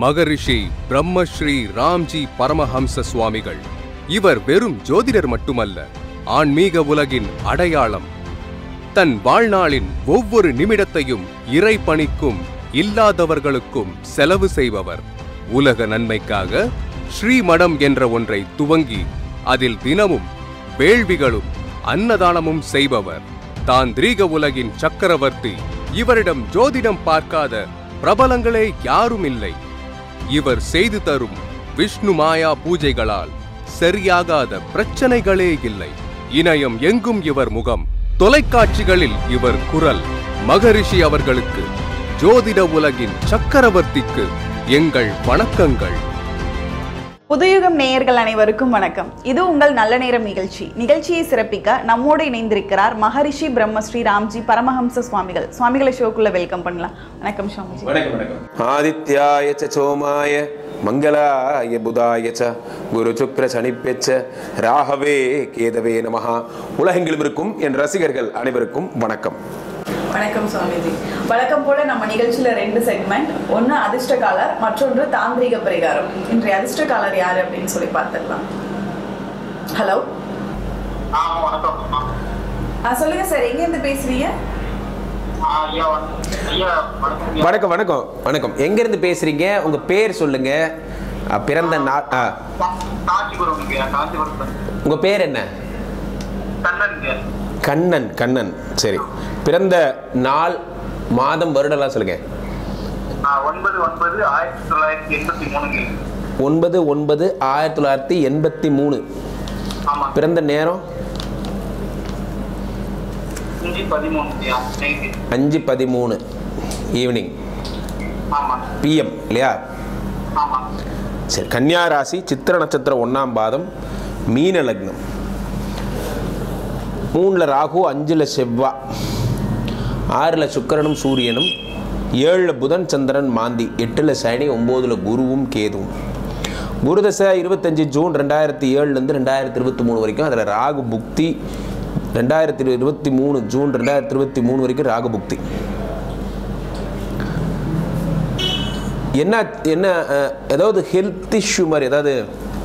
மகரிஷி பிரம்மஸ்ரீ ராம்ஜி பரமஹம்ச சுவாமிகள் இவர் வெறும் ஜோதிடர் மட்டுமல்ல ஆன்மீக உலகின் அடையாளம் தன் வாழ்நாளின் ஒவ்வொரு நிமிடத்தையும் இறை பணிக்கும் இல்லாதவர்களுக்கும் செலவு செய்பவர் உலக நன்மைக்காக ஸ்ரீமடம் என்ற ஒன்றை துவங்கி அதில் தினமும் வேள்விகளும் அன்னதானமும் செய்பவர் தாந்திரீக உலகின் சக்கரவர்த்தி இவரிடம் ஜோதிடம் பார்க்காத பிரபலங்களே யாரும் இல்லை இவர் செய்து தரும் விஷ்ணு மாயா பூஜைகளால் சரியாகாத பிரச்சனைகளே இல்லை இணையம் எங்கும் இவர் முகம் தொலைக்காட்சிகளில் இவர் குரல் மகரிஷி அவர்களுக்கு ஜோதிட உலகின் சக்கரவர்த்திக்கு எங்கள் வணக்கங்கள் புதுயுகம் நேயர்கள் அனைவருக்கும் வணக்கம் இது உங்கள் நல்ல நேரம் நிகழ்ச்சி நிகழ்ச்சியை சிறப்பிக்க நம்மோடு இணைந்திருக்கிறார் மகரிஷி பிரம்மஸ்ரீ ராம்ஜி பரமஹம்ச சுவாமிகள் சுவாமிகளை ஷோக்குள்ள வெல்கம் பண்ணலாம் வணக்கம் சுவாமிஜி வணக்கம் வணக்கம் ஆதித்யாய ச சோமாய மங்களாய புதாய ச குரு சுக்ர சனிப்பெச்ச ராகவே கேதவே நமஹா உலகெங்கிலும் இருக்கும் என் ரசிகர்கள் அனைவருக்கும் வணக்கம் வணக்கம் சுவாமிஜி வழக்கம் போல நம்ம நிகழ்ச்சியில ரெண்டு செக்மெண்ட் ஒன்னு அதிர்ஷ்டகாலர் மற்றொன்று தாந்திரிக பரிகாரம் இன்றைய அதிர்ஷ்டகாலர் யாரு அப்படின்னு சொல்லி பார்த்துடலாம் ஹலோ ஆ, வணக்கம் சொல்லுங்க சார் எங்க இருந்து பேசுறீங்க ஆ, ஐயா வணக்கம். ஐயா வணக்கம் ஐயா. வணக்கம் வணக்கம் வணக்கம் எங்கிருந்து பேசுறீங்க உங்க பேர் சொல்லுங்க அ, பிறந்த நாள் ஆ, கா- காஞ்சிபுரம் ஐயா, காஞ்சிபுரம் உங்க பேர் என்ன கண்ணன் ஐயா. கண்ணன் கண்ணன் சரி பிறந்த நாள் மாதம் வருடம்லாம் சொல்லுங்க ஆ, ஒன்பது ஒன்பது ஆயிரத்தி தொள்ளாயிரத்தி எண்பத்தி மூணுங்க ஒன்பது ஒன்பது ஆயிரத்தி தொள்ளாயிரத்தி எண்பத்தி மூணு ஆமா பிறந்த நேரம் அஞ்சு பதிமூணு ஐயா நைட்டு அஞ்சு பதிமூணு ஈவினிங் ஆமா பிஎம் இல்லையா ஆமா சரி கன்னியா ராசி சித்திர நட்சத்திரம் ஒன்றாம் பாதம் மீன லக்னம் மூணில் ராகு அஞ்சில் செவ்வா ஆறில் சுக்கிரனும் சூரியனும் ஏழில் புதன் சந்திரன் மாந்தி எட்டில் சனி ஒம்போதில் குருவும் கேதுவும் குருதசை இருபத்தஞ்சி ஜூன் ரெண்டாயிரத்தி ஏழுலேருந்து ரெண்டாயிரத்தி இருபத்தி மூணு வரைக்கும் அதில் ராகு புக்தி ரெண்டாயிரத்தி இருபத்தி மூணு ஜூன் ரெண்டாயிரத்தி இருபத்தி மூணு வரைக்கும் ராகு புக்தி என்ன என்ன அஹ், ஏதாவது ஹெல்த் இஷ்யூ மாதிரி ஏதாவது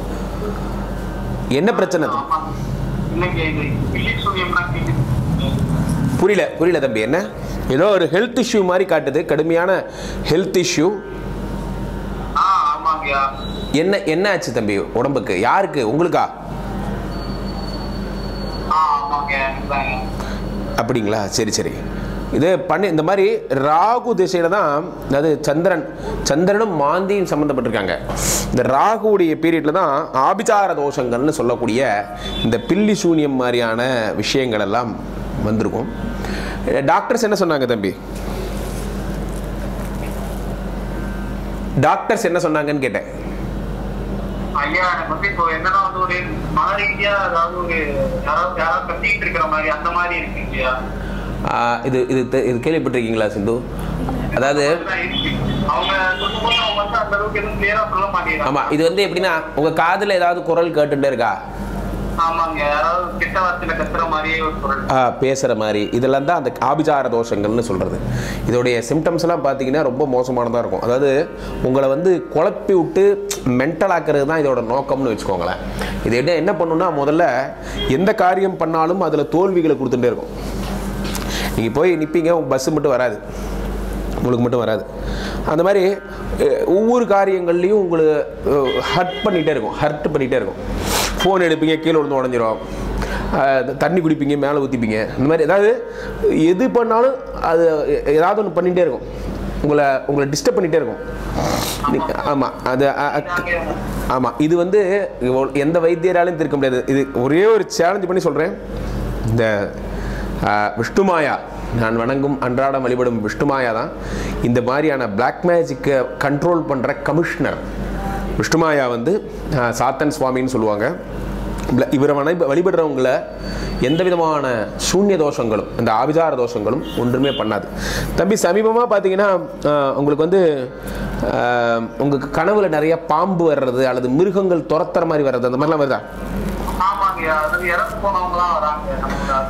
என்ன பிரச்சனை அது? ஆமா இன்னைக்கு இது பில்லி சூரியம்னா கேக்குது. புரியல புரியல தம்பி என்ன ஏதோ ஒரு ஹெல்த் இஷ்யூ மாதிரி காட்டுது கடுமையான ஹெல்த் இஷ்யூ ஆ ஆமாங்கய்யா என்ன என்ன ஆச்சு தம்பி உடம்புக்கு யாருக்கு உங்களுக்கா ஆ ஆமாங்க இதுதாங்க அப்படிங்களா சரி சரி இது பண்ணி இந்த மாதிரி ராகு திசையில தான் அதாவது சந்திரன் சந்திரனும் மாந்தியும் சம்மந்தப்பட்டிருக்காங்க இந்த ராகுவுடைய பீரியட்ல தான் ஆபிசார தோஷங்கள்னு சொல்லக்கூடிய இந்த பில்லி சூனியம் மாதிரியான விஷயங்கள் எல்லாம் வந்திருக்கும் டாக்டர்ஸ் என்ன சொன்னாங்க தம்பி டாக்டர்ஸ் என்ன சொன்னாங்கன்னு கேட்டேன் ஐயா எனக்கு வந்து இப்போ என்னன்னா வந்து ஒரு மன ரீதியா அதாவது ஒரு யாராவது யாராவது கத்திட்டு இருக்கிற மாதிரி அந்த மாதிரி இருக்கு இல்லையா ஆஹ் இது இது தெ- இது கேள்விப்பட்டிருக்கீங்களா சிந்து அதாவது அதுதான் இருக்கு. அவங்க சொல்லும்போது அவங்க வந்து அந்த அளவுக்கு எதுவும் கிளியரா சொல்ல மாட்டேங்கிறாங்க ஆமாம் இது வந்து எப்படின்னா உங்கள் காதில் ஏதாவது குரல் கேட்டுட்டே இருக்கா ஆமாங்க யாராவது கெட்ட வார்த்தையில கத்துற மாதிரியே ஒரு குரல் ஆ, பேசுகிற மாதிரி இதெல்லாம் தான் அந்த ஆபிசார தோஷங்கள்னு சொல்கிறது இதோடைய சிம்டம்ஸ் எல்லாம் பார்த்தீங்கன்னா ரொம்ப மோசமானதாக இருக்கும் அதாவது உங்களை வந்து குழப்பி விட்டு மென்டல் ஆக்கிறது தான் இதோட நோக்கம்னு வச்சுக்கோங்களேன் இது என்ன என்ன பண்ணுன்னா முதல்ல எந்த காரியம் பண்ணாலும் அதில் தோல்விகளை கொடுத்துட்டே இருக்கும் நீங்கள் போய் நிற்பீங்க உங்கள் பஸ்ஸு மட்டும் வராது உங்களுக்கு மட்டும் வராது அந்த மாதிரி அஹ், ஒவ்வொரு காரியங்கள்லையும் உங்களுக்கு ஹர்ட் பண்ணிகிட்டே இருக்கும் ஹர்ட் பண்ணிகிட்டே இருக்கும் ஃபோன் எடுப்பீங்க கீழே விழுந்து உடஞ்சிரும் அஹ், தண்ணி குடிப்பீங்க மேலே ஊற்றிப்பீங்க இந்த மாதிரி ஏதாவது எது பண்ணாலும் அது ஏதாவது ஒன்று பண்ணிகிட்டே இருக்கும் உங்களை உங்களை டிஸ்டர்ப் பண்ணிகிட்டே இருக்கும் ஆமாம் அது அ- அ- ஆமாம் இது வந்து இவ்வளோ- எந்த வைத்தியராலையும் தீர்க்க முடியாது இது ஒரே ஒரு சேலஞ்ச் பண்ணி சொல்கிறேன் இந்த ஆ, விஷ்ணுமாயா நான் வணங்கும் அன்றாடம் வழிபடும் விஷ்ணுமாயா தான் இந்த மாதிரியான பிளாக் மேஜிக்கை கண்ட்ரோல் பண்ணுற கமிஷனர் விஷ்ணுமாயா வந்து ஆ, சாத்தன் சுவாமின்னு சொல்லுவாங்க பிள- இவரை வணி வழிபடுறவங்கள எந்த விதமான சூன்ய தோஷங்களும் இந்த ஆபிசார தோஷங்களும் ஒன்றுமே பண்ணாது தம்பி சமீபமாக பார்த்தீங்கன்னா ஆ, உங்களுக்கு வந்து உங்களுக்கு கனவுல நிறைய பாம்பு வர்றது அல்லது மிருகங்கள் துரத்துற மாதிரி வர்றது அந்த மாதிரிலாம் வருதா ஆமாங்க அதாவது இறந்து போனவங்க எல்லாம் வராங்க நமக்கு அந்த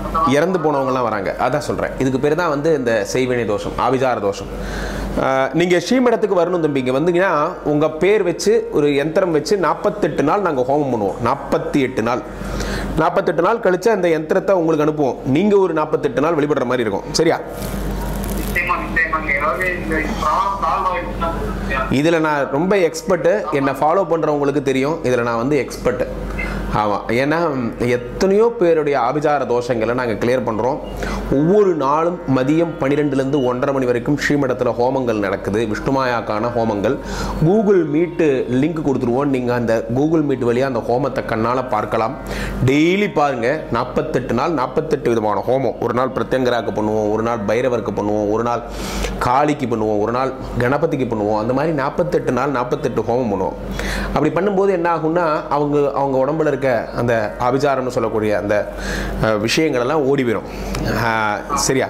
இறந்து போனவங்கலாம் வராங்க அதான் சொல்கிறேன் இதுக்கு பேர் தான் வந்து இந்த செய்வினை தோஷம் ஆபிசார தோஷம் நீங்கள் ஸ்ரீமடத்துக்கு வரணும் தம்பி இங்கே வந்தீங்கன்னா உங்கள் பேர் வச்சு ஒரு யந்திரம் வச்சு நாற்பத்தெட்டு நாள் நாங்கள் ஹோமம் பண்ணுவோம் நாற்பத்தி எட்டு நாள் நாற்பத்தெட்டு நாள் கழிச்சு அந்த யந்திரத்தை உங்களுக்கு அனுப்புவோம் நீங்கள் ஒரு நாற்பத்தெட்டு நாள் வெளிப்படுற மாதிரி இருக்கும் சரியா நிச்சயமா நிச்சயமாங்க ஏதாவது இந்த ப்ராப்ளம் சால்வ் ஆயிடுச்சுன்னா இதில் நான் ரொம்ப எக்ஸ்பர்ட்டு என்னை ஃபாலோ பண்ணுறவங்களுக்கு தெரியும் இதில் நான் வந்து எக்ஸ்பர்ட்டு ஆமாம் ஏன்னா ம், எத்தனையோ பேருடைய ஆபிசார தோஷங்களை நாங்கள் கிளியர் பண்ணுறோம் ஒவ்வொரு நாளும் மதியம் பன்னிரெண்டுலேருந்து ஒன்றரை மணி வரைக்கும் ஸ்ரீமடத்தில் ஹோமங்கள் நடக்குது விஷ்ணுமாயாக்கான ஹோமங்கள் கூகுள் மீட்டு லிங்க் கொடுத்துருவோம் நீங்கள் அந்த கூகுள் மீட் வழியாக அந்த ஹோமத்தை கண்ணால் பார்க்கலாம் டெய்லி பாருங்கள் நாற்பத்தெட்டு நாள் நாற்பத்தெட்டு விதமான ஹோமம் ஒரு நாள் பிரத்யங்கராக்கு பண்ணுவோம் ஒரு நாள் பைரவருக்கு பண்ணுவோம் ஒரு நாள் காளிக்கு பண்ணுவோம் ஒரு நாள் கணபதிக்கு பண்ணுவோம் அந்த மாதிரி நாற்பத்தெட்டு நாள் நாற்பத்தெட்டு ஹோமம் பண்ணுவோம் அப்படி பண்ணும்போது என்ன ஆகும்னா அவங்க அவங்க உடம்புல இருக்க அந்த அபிச்சாரம்னு சொல்லக்கூடிய அந்த அஹ், விஷயங்கள் எல்லாம் ஓடி போயிடும் அஹ், சரியா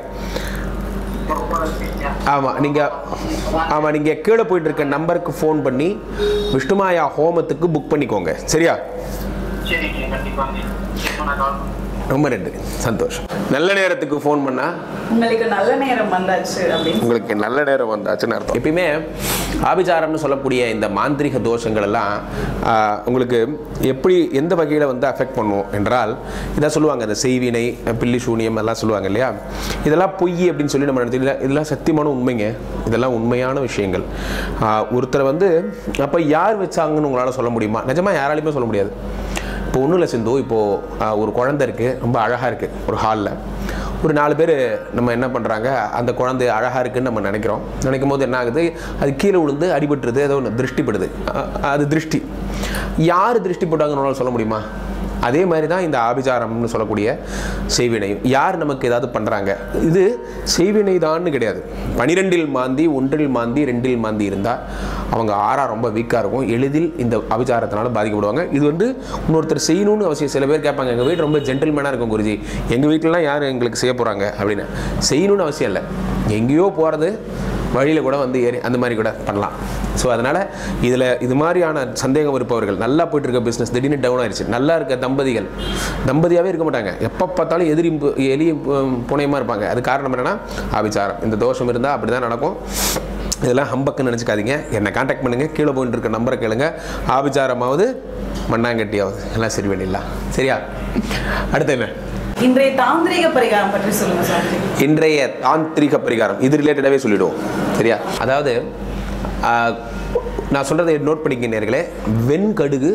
ரொம்ப நன்றிங்க. ஆமாம் நீங்கள் ஆமாம் நீங்கள் கீழே போயிட்டு இருக்க நம்பருக்கு ஃபோன் பண்ணி விஷ்ணுமாயா ஹோமத்துக்கு புக் பண்ணிக்கோங்க சரியா சரிங்க கண்டிப்பாங்க நிச்சயமா நான் கால் பண்றேன். ரொம்ப நன்றி சந்தோஷம் நல்ல நேரத்துக்கு ஃபோன் பண்ணால் உங்களுக்கு நல்ல நேரம் வந்தாச்சு அப்படின்னு உங்களுக்கு நல்ல நேரம் வந்தாச்சுன்னு அர்த்தம் எப்பயுமே ஆபிச்சாரம்னு சொல்லக்கூடிய இந்த மாந்திரிக தோஷங்கள் எல்லாம் ஆஹ், உங்களுக்கு எப்படி எந்த வகையில் வந்து அஃபெக்ட் பண்ணும் என்றால் இதான் சொல்லுவாங்க இந்த செய்வினை பில்லி சூனியம் எல்லாம் சொல்லுவாங்க இல்லையா இதெல்லாம் பொய் அப்படின்னு சொல்லி நம்ம நினைச்சு இதெல்லாம் சத்தியமான உண்மைங்க இதெல்லாம் உண்மையான விஷயங்கள் ஆஹ், ஒருத்தரை வந்து அப்போ யார் வச்சாங்கன்னு உங்களால் சொல்ல முடியுமா நிஜமாக யாராலையுமே சொல்ல முடியாது இப்போ ஒன்றும் இல்லை சிந்து இப்போது ஒரு குழந்தை இருக்குது ரொம்ப அழகாக இருக்குது ஒரு ஹாலில் ஒரு நாலு பேர் நம்ம என்ன பண்ணுறாங்க அந்த குழந்தை அழகாக இருக்குன்னு நம்ம நினைக்கிறோம் நினைக்கும் போது என்ன ஆகுது அது கீழே விழுந்து அடிபட்டுருது ஏதோ ஒன்று திருஷ்டிப்படுது அ- அது திருஷ்டி யார் திருஷ்டி போட்டாங்கன்னு உங்களால சொல்ல முடியுமா அதே மாதிரி தான் இந்த ஆபிசாரம்னு சொல்லக்கூடிய செய்வினை யார் நமக்கு ஏதாவது பண்ணுறாங்க இது செய்வினை தான்னு கிடையாது பனிரெண்டில் மாந்தி ஒன்றில் மாந்தி ரெண்டில் மாந்தி இருந்தால் அவங்க ஆறா ரொம்ப வீக்காக இருக்கும் எளிதில் இந்த அபிச்சாரத்தினால பாதிக்கப்படுவாங்க இது வந்து இன்னொருத்தர் செய்யணும்னு அவசியம் சில பேர் கேட்பாங்க எங்கள் வீடு ரொம்ப ஜென்டில்மேனாக இருக்கும் குருஜி எங்கள் வீட்டிலலாம் யார் எங்களுக்கு செய்ய போகிறாங்க அப்படின்னு செய்யணும்னு அவசியம் இல்லை எங்கேயோ போகிறது வழியில் கூட வந்து ஏறி அந்த மாதிரி கூட பண்ணலாம் ஸோ அதனால் இதில் இது மாதிரியான சந்தேகம் இருப்பவர்கள் நல்லா போயிட்டு இருக்க பிஸ்னஸ் திடீர்னு டவுன் ஆயிடுச்சு நல்லா இருக்க தம்பதிகள் தம்பதியாகவே இருக்க மாட்டாங்க எப்போ பார்த்தாலும் எதிரி பு- எலி புனையமாக இருப்பாங்க அது காரணம் என்னென்னா ஆபிச்சாரம் இந்த தோஷம் இருந்தால் அப்படி தான் நடக்கும் இதெல்லாம் ஹம்பக்குன்னு நினச்சிக்காதீங்க என்னை காண்டாக்ட் பண்ணுங்கள் கீழே போயிட்டு இருக்க நம்பரை கேளுங்க ஆபிச்சாரமாவது மண்ணாங்கட்டியாவது எல்லாம் சரி பண்ணிடலாம் சரியா அடுத்து என்ன இன்றைய தாந்திரிக பரிகாரம் பற்றி சொல்லுங்க சாமி இன்றைய தாந்திரிக பரிகாரம் இது ரிலேட்டடாகவே சொல்லிடுவோம் சரியா அதாவது ஆஹ், நான் சொல்கிறத நோட் பண்ணிக்க நேர்களே வெண்கடுகு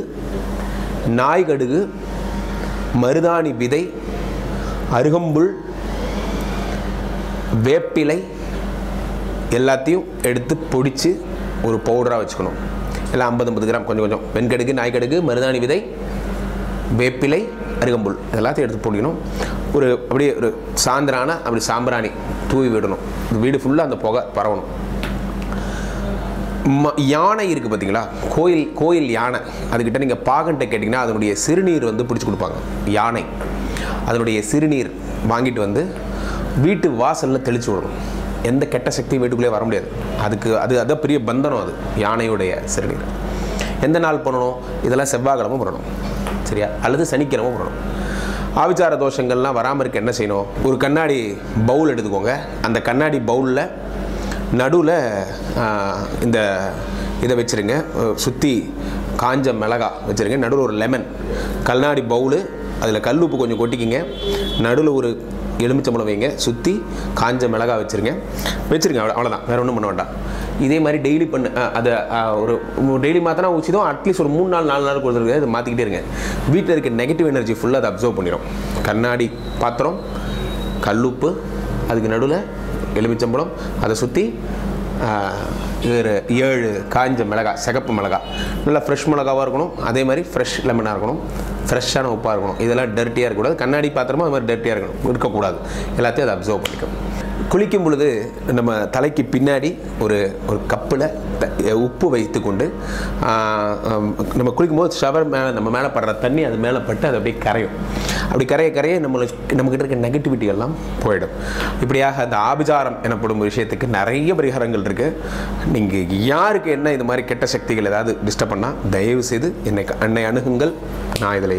நாய் கடுகு மருதாணி விதை அருகம்புல் வேப்பிலை எல்லாத்தையும் எடுத்து பொடிச்சு ஒரு பவுடராக வச்சுக்கணும் எல்லாம் ஐம்பது ஐம்பது கிராம் கொஞ்சம் கொஞ்சம் வெண்கடுகு நாய்க்கடுகு மருதாணி விதை வேப்பிலை அருகம்புல் இதெல்லாத்தையும் எடுத்து போடணும் ஒரு அப்படியே ஒரு சாந்திரான அப்படி சாம்பிராணி தூவி விடணும் இந்த வீடு ஃபுல்லாக அந்த புகை பரவணும் ம- யானை இருக்குது பார்த்தீங்களா கோயில் கோயில் யானை அதுக்கிட்ட நீங்கள் பாகன்ட்ட கேட்டிங்கன்னா அதனுடைய சிறுநீர் வந்து பிடிச்சி கொடுப்பாங்க யானை அதனுடைய சிறுநீர் வாங்கிட்டு வந்து வீட்டு வாசலில் தெளிச்சு விடணும் எந்த கெட்ட சக்தியும் வீட்டுக்குள்ளே வர முடியாது அதுக்கு அது அதான் பெரிய பந்தனம் அது யானையுடைய சிறுநீர் எந்த நாள் பண்ணணும் இதெல்லாம் செவ்வாய்க்கிழமை பண்ணணும் சரியா அல்லது சனிக்கிழமை பண்ணணும் ஆவிச்சார தோஷங்கள்லாம் வராமல் இருக்க என்ன செய்யணும் ஒரு கண்ணாடி பவுல் எடுத்துக்கோங்க அந்த கண்ணாடி பவுலில் நடுவில் இந்த இதை வச்சுருங்க சுற்றி காஞ்ச மிளகா வச்சுருங்க நடுவில் ஒரு லெமன் கண்ணாடி பவுலு அதில் கல் உப்பு கொஞ்சம் கொட்டிக்கிங்க நடுவில் ஒரு எலுமிச்சம்பழம் வைங்க சுற்றி காஞ்ச மிளகா வச்சுருங்க வச்சுருங்க அவ்வளோ அவ்வளோதான் வேறு ஒன்றும் பண்ண வேண்டாம் இதே மாதிரி டெய்லி பண்ணு அஹ், அதை அஹ், ஒரு டெய்லி மாற்றினா உச்சிதம் அட்லீஸ்ட் ஒரு மூணு நாள் நாலு நாள் கொடுத்துருக்கு இதை மாற்றிக்கிட்டே இருங்க வீட்டில் இருக்க நெகட்டிவ் எனர்ஜி ஃபுல்லாக அதை அப்சர்வ் பண்ணிடும் கண்ணாடி பாத்திரம் கல்லுப்பு அதுக்கு நடுவில் எலுமிச்சம்பழம் அதை சுற்றி ஒரு ஏழு காஞ்ச மிளகாய் சிகப்பு மிளகாய் நல்லா ஃப்ரெஷ் மிளகாவாக இருக்கணும் அதே மாதிரி ஃப்ரெஷ் லெமனாக இருக்கணும் ஃப்ரெஷ்ஷான உப்பாக இருக்கணும் இதெல்லாம் டர்ட்டியாக இருக்கக்கூடாது கண்ணாடி பாத்திரமும் அது மாதிரி டர்ட்டியாக இருக்கணும் இருக்கக்கூடாது எல்லாத்தையும் அதை அப்சர்வ் பண்ணிக்கும் குளிக்கும் பொழுது நம்ம தலைக்கு பின்னாடி ஒரு ஒரு கப்பில் உப்பு வைத்துக்கொண்டு ஆஹ், ஆம், நம்ம குளிக்கும்போது ஷவர் மேலே நம்ம மேலே படுற தண்ணி அது மேலே பட்டு அது அப்படியே கரையும் அப்படி கரைய கரைய நம்மளை நம்மக்கிட்ட இருக்க நெகட்டிவிட்டி எல்லாம் போயிடும் இப்படியாக அந்த ஆபிசாரம் எனப்படும் விஷயத்துக்கு நிறைய பரிகாரங்கள் இருக்குது நீங்கள் யாருக்கு என்ன இது மாதிரி கெட்ட சக்திகள் ஏதாவது டிஸ்டர்ப் பண்ணால் தயவு செய்து என்னை என்னை அணுகுங்கள் நான் இதில்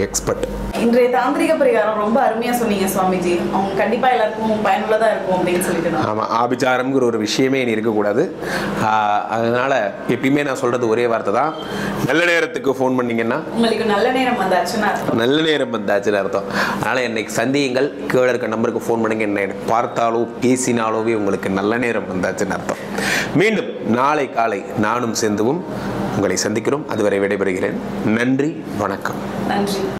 எக்ஸ்பர்ட் இன்றைய தாந்திரிக பரிகாரம் ரொம்ப அருமையா சொன்னீங்க சுவாமிஜி அவங்க கண்டிப்பா எல்லாருக்கும் பயனுள்ளதா இருக்கும் அப்படின்னு சொல்லிட்டு நான் ஆமாம் ஆபிச்சாரம்ங்கிற ஒரு விஷயமே இனி இருக்கக்கூடாது ஆஹ் அதனால எப்பயுமே நான் சொல்கிறது ஒரே வார்த்தை தான் நல்ல நேரத்துக்கு ஃபோன் பண்ணீங்கன்னா உங்களுக்கு நல்ல நேரம் வந்தாச்சுன்னா அர்த்தம். நல்ல நேரம் வந்தாச்சுன்னு அர்த்தம் அதனால் என்னைக்கு சந்தியுங்கள் கீழே இருக்க நம்பருக்கு ஃபோன் பண்ணுங்க என்ன எனக்கு பார்த்தாலோ பேசினாலோவே உங்களுக்கு நல்ல நேரம் வந்தாச்சுன்னு அர்த்தம் மீண்டும் நாளை காலை நானும் செந்துவும் உங்களை சந்திக்கிறோம் அதுவரை விடைபெறுகிறேன் நன்றி வணக்கம் நன்றி